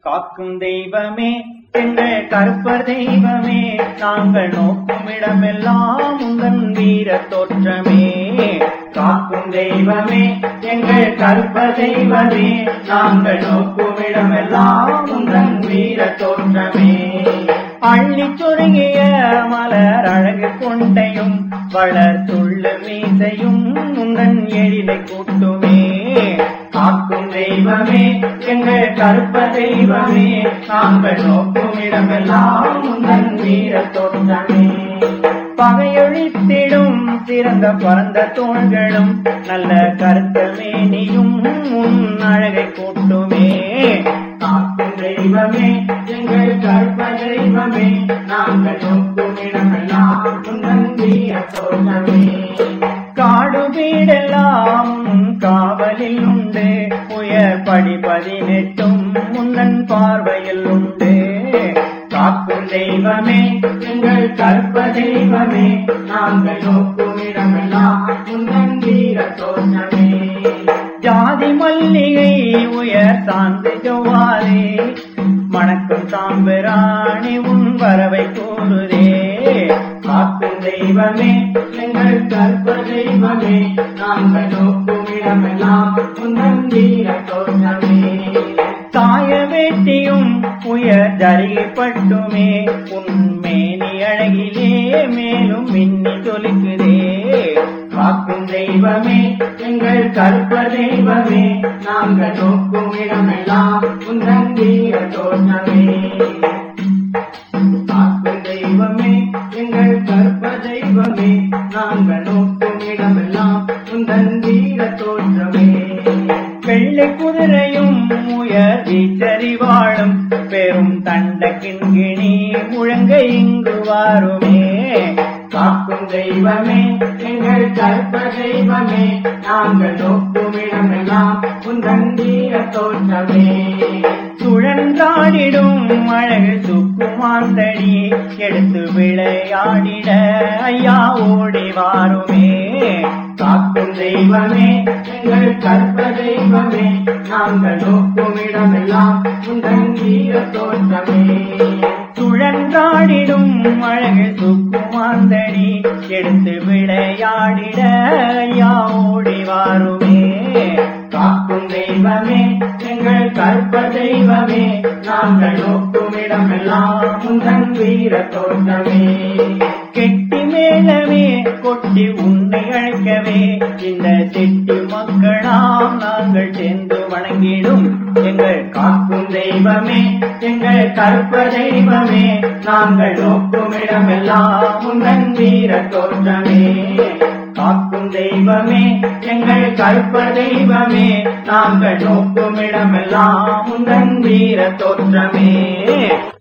காக்கும் தெய்வமே எங்கள் கருப்பர் தெய்வமே நாங்கள் நோக்கும் இடமெல்லாம் உங்கள் வீர தோற்றமே காக்கும் தெய்வமே எங்கள் கருப்பர் தெய்வமே நாங்கள் நோக்கும் இடமெல்லாம் உங்கள் வீர தோற்றமே அள்ளி சொருகிய மலர் அழகு கொண்டையும் வளர் துள்ளு மீசையும் உங்கள் எழிலை கூட்டுமே காக்கும் தெய்வமே எங்கள் கருப்ப தெய்வமே நாங்கள் நோக்கும் இடமெல்லாம் உங்கள் வீர தோற்றமே பகையொழித்திடும் சிறந்த பறந்த தோள்களும் நல்ல கருத்த மேனியும் உன் அழகை கூட்டுமே காக்கும் தெய்வமே எங்கள் கருப்ப தெய்வமே நாங்கள் நோக்கும் இடமெல்லாம் உங்கள் வீர தோற்றமே காடு வீடெல்லாம் காவலில் உண்டு உயர் படி பதினெட்டும் முன்னன் பார்வையில் உண்டு காக்கும் தெய்வமே எங்கள் கற்ப தெய்வமே நாங்கள் நோக்கும் இடமெல்லாம் முன்னன் வீர தோற்றமே ஜாதி மல்லிகை உயர் சார்ந்து ஜோவாரே மணக்கும் சாம்பிராணி உன் வரவை கூறுதே காக்கும் தெய்வமே எங்கள் கற்ப தெய்வமே நாங்கள் நோக்கும் இடமெல்லாம் உந்தன் வீர தோற்றமே தாய வேட்டியும் உயர் ஜரிகை பட்டுமே உன் மேனி அழகிலே மேலும் மின்னி தொலிக்குதே காக்கும் தெய்வமே எங்கள் கற்ப தெய்வமே நாங்கள் நோக்கும் இடமெல்லாம் உந்தன் வீர தோற்றமே காக்கும் தெய்வமே எங்கள் கற்ப தெய்வமே நாங்கள் நோக்கும் இடமெல்லாம் உந்தன் வீர தோற்றமே வெள்ளை குதிரையும் உயர் வீச்சரி வாழும் பெரும் தண்ட கிண்கிணி முழங்க இங்கு வாருமே காக்கும் தெய்வமே எங்கள் கற்ப தெய்வமே நாங்கள் நோக்கும் இடமெல்லாம் உந்தன் வீர தோற்றமே சுழன்றாடிடும் அழகு சுக்குமாந்தடி எடுத்து விளையாடிட ஐயா ஓடி வாருமே காக்கும் தெய்வமே எங்கள் கற்ப தெய்வமே நாங்கள் நோக்கும் இடமெல்லாம் உந்தன் வீர தோற்றமே சுழன்றாடிடும் அழகு சுக்குமாந்தடி எடுத்து விளையாடிட ஐயா ஓடி வாருமே காக்கும் தெய்வமே எங்கள் கற்ப தெய்வமே நாங்கள் நோக்கும் இடமெல்லாம் உந்தன் வீர தோற்றமே கெட்டி மேலவே கொட்டி உன்னை அழைக்கவே இந்த செட்டி மக்களாம் நாங்கள் சேர்ந்து வணங்கிடும் எங்கள் காக்கும் தெய்வமே எங்கள் கற்ப தெய்வமே நாங்கள் நோக்கும் இடமெல்லாம் உந்தன் வீர தோற்றமே காக்கும் தெய்வமே எங்கள் கற்ப தெய்வமே நாங்கள் நோக்கும் இடமெல்லாம் உந்தன் வீர தோற்றமே